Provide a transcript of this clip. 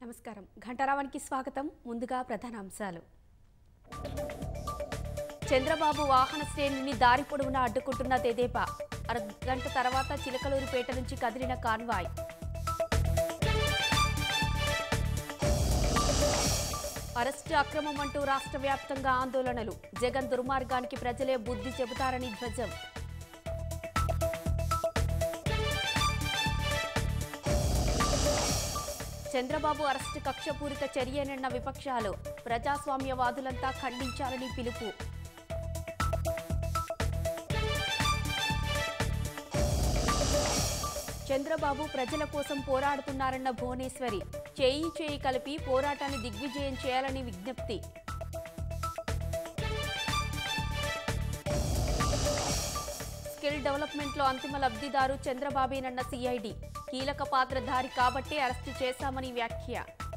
నమస్కారం ఘంటారావానికి స్వాగతం ముందుగా ప్రధాన అంశాలు చంద్రబాబు వాహన శ్రేణిని దారి పొడవునా అడ్డుకుంటున్న తెదేపా అరగంట తర్వాత చిలకలూరిపేట నుంచి కదిలిన కాన్వాయ్ అరెస్టు అక్రమం అంటూ రాష్ట్ర వ్యాప్తంగా ఆందోళనలు జగన్ దుర్మార్గానికి ప్రజలే బుద్ధి చెబుతారని ధ్వజం చంద్రబాబు అరెస్టు కక్షపూరిత చర్యనన్న విపక్షాలు ప్రజాస్వామ్యవాదులంతా ఖండించాలని పిలుపు చంద్రబాబు ప్రజల కోసం పోరాడుతున్నారన్న భువనేశ్వరి చేయి చేయి కలిపి పోరాటాన్ని దిగ్విజయం చేయాలని విజ్ఞప్తి స్కిల్ డెవలప్మెంట్లో అంతిమ లబ్ధిదారు చంద్రబాబేనన్న సిఐడి కీలక పాత్రధారి కాబట్టే అరెస్టు చేశామని వ్యాఖ్య